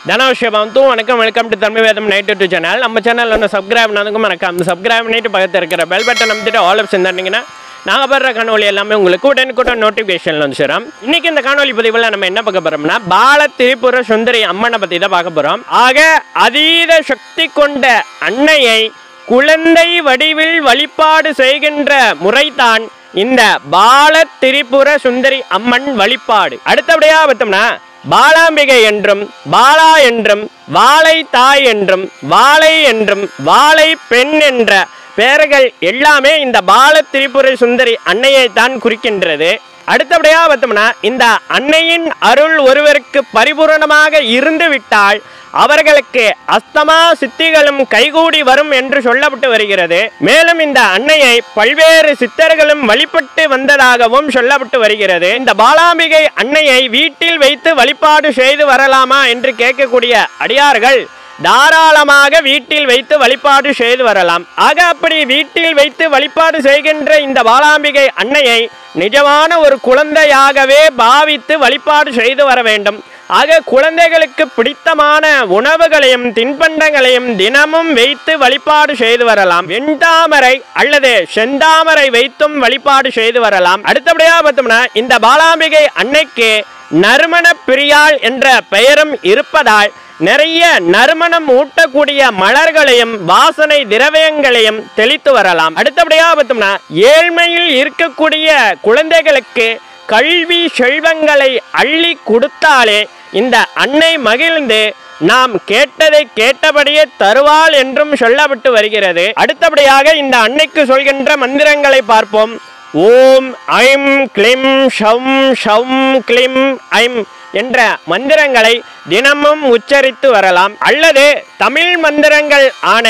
ಧನವಶ್ಯಭಾವಂತು வணக்கம் welcome to Tamil Vedham நைட் டு சேனல் நம்ம சேனல் ஒன்று சப்ஸ்கிரைப் பண்ணதுக்கும் வணக்கம் சப்ஸ்கிரைப் பண்ணிட்டு பக்கத்தில் இருக்கிற பெல் பட்டன் அமைத்துட்டு ஆல் ஆப்ஷன் தந்தீங்கன்னா நாங்கள் படுற காணொலி எல்லாமே உங்களுக்கு உடனுக்குடன் நோட்டிஃபிகேஷனில் வந்து சேரும் இன்னைக்கு இந்த காணொலி பதிவில் நம்ம என்ன பார்க்க போறோம்னா பால திரிபுர சுந்தரி அம்மனை பற்றி தான் பார்க்க போகிறோம் ஆக அதீத சக்தி கொண்ட அன்னையை குழந்தை வடிவில் வழிபாடு செய்கின்ற முறைதான் இந்த பால திரிபுர சுந்தரி அம்மன் வழிபாடு அடுத்தபடியா பார்த்தோம்னா பாலாம்பிகை என்றும் பாலா என்றும் வாழை தாய் என்றும் வாழை என்றும் வாழை பெண் என்ற பெயர்கள் எல்லாமே இந்த பால திரிபுர சுந்தரி அன்னையை தான் குறிக்கின்றது அடுத்தபடியா பார்த்தோம்னா இந்த அன்னையின் அருள் ஒருவருக்கு பரிபூரணமாக இருந்து விட்டால் அவர்களுக்கு அஸ்தமா சித்திகளும் கைகூடி வரும் என்று சொல்லப்பட்டு வருகிறது மேலும் இந்த அன்னையை பல்வேறு சித்தர்களும் வழிபட்டு வந்ததாகவும் சொல்லப்பட்டு வருகிறது இந்த பாலாம்பிகை அன்னையை வீட்டில் வைத்து வழிபாடு செய்து வரலாமா என்று கேட்கக்கூடிய அடியார்கள் தாராளமாக வீட்டில் வைத்து வழிபாடு செய்து வரலாம் ஆக அப்படி வீட்டில் வைத்து வழிபாடு செய்கின்ற இந்த பாலாம்பிகை அன்னையை நிஜமான ஒரு குழந்தையாகவே பாவித்து வழிபாடு செய்து வர வேண்டும் ஆக குழந்தைகளுக்கு பிடித்தமான உணவுகளையும் தின்பண்டங்களையும் தினமும் வைத்து வழிபாடு செய்து வரலாம் வெண்தாமரை அல்லது செந்தாமரை வைத்தும் வழிபாடு செய்து வரலாம் அடுத்தபடியாக பார்த்தோம்னா இந்த பாலாம்பிகை அன்னைக்கு நறுமண பிரியாள் என்ற பெயரும் இருப்பதால் நிறைய நறுமணம் ஊட்டக்கூடிய மலர்களையும் வாசனை திரவியங்களையும் தெளித்து வரலாம் அடுத்தபடியாக பார்த்தோம்னா ஏழ்மையில் இருக்கக்கூடிய குழந்தைகளுக்கு கல்வி செல்வங்களை அள்ளி கொடுத்தாலே இந்த அன்னை மகிழ்ந்து நாம் கேட்டதை கேட்டபடியே தருவாள் என்றும் சொல்லப்பட்டு வருகிறது அடுத்தபடியாக இந்த அன்னைக்கு சொல்கின்ற மந்திரங்களை பார்ப்போம் ஓம் ஐம் கிளிம் ஷம் ஷம் கிளிம் ஐம் என்ற மந்திரங்களை தினமும் உச்சரித்து வரலாம் அல்லது தமிழ் மந்திரங்கள் ஆன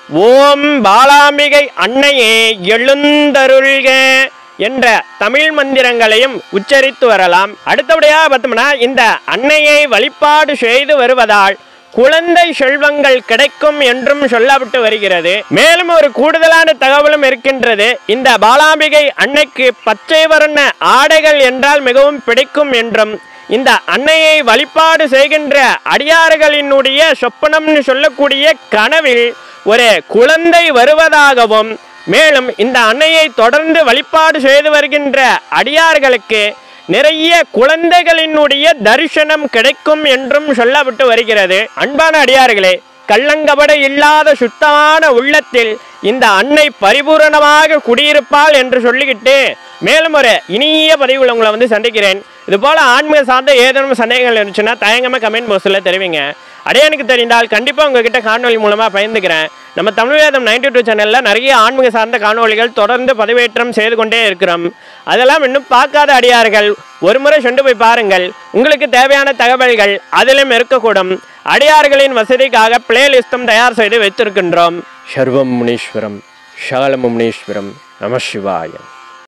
ஓம் பாலாம்பிகை அன்னையே எழுந்தருள்க என்ற தமிழ் மந்திரங்களையும் உச்சரித்து வரலாம் அடுத்தபடியாக பார்த்தோம்னா இந்த அன்னையை வழிபாடு செய்து வருவதால் குழந்தை செல்வங்கள் கிடைக்கும் என்றும் சொல்லப்பட்டு வருகிறது மேலும் ஒரு கூடுதலான தகவலும் இருக்கின்றது இந்த பாலாம்பிகை அன்னைக்கு பச்சை வர்ண ஆடைகள் என்றால் மிகவும் பிடிக்கும் என்றும் இந்த அன்னையை வழிபாடு செய்கின்ற அடியார்களினுடைய சொப்பனம்னு சொல்லக்கூடிய கனவில் ஒரு குழந்தை வருவதாகவும் மேலும் இந்த அன்னையை தொடர்ந்து வழிபாடு செய்து வருகின்ற அடியார்களுக்கு நிறைய குழந்தைகளினுடைய தரிசனம் கிடைக்கும் என்றும் சொல்லப்பட்டு வருகிறது அன்பான அடியார்களே கள்ளங்கபட இல்லாத சுத்தமான உள்ளத்தில் இந்த அன்னை பரிபூரணமாக குடியிருப்பாள் என்று சொல்லிக்கிட்டு மேலும் ஒரு இனிய பதிவில் உங்களை வந்து சந்திக்கிறேன் இது போல ஆன்மீக சார்ந்த ஏதேனும் சந்தேகங்கள் இருந்துச்சுன்னா தயங்காம கமெண்ட் பாக்ஸில் தெரிவிங்க அடைய எனக்கு தெரிந்தால் கண்டிப்பாக உங்ககிட்ட காணொலி மூலமாக பயந்துக்கிறேன் நம்ம தமிழ் வேதம் நைன்டி டூ சேனலில் நிறைய ஆன்மீக சார்ந்த காணொளிகள் தொடர்ந்து பதிவேற்றம் செய்து கொண்டே இருக்கிறோம் அதெல்லாம் இன்னும் பார்க்காத அடியார்கள் ஒரு முறை சென்று போய் பாருங்கள் உங்களுக்கு தேவையான தகவல்கள் அதிலும் இருக்கக்கூடும் அடியார்களின் வசதிக்காக பிளேலிஸ்டும் தயார் செய்து வைத்திருக்கின்றோம் சர்வம் முனீஸ்வரம் சகலமும் முனீஸ்வரம் நம சிவாயம்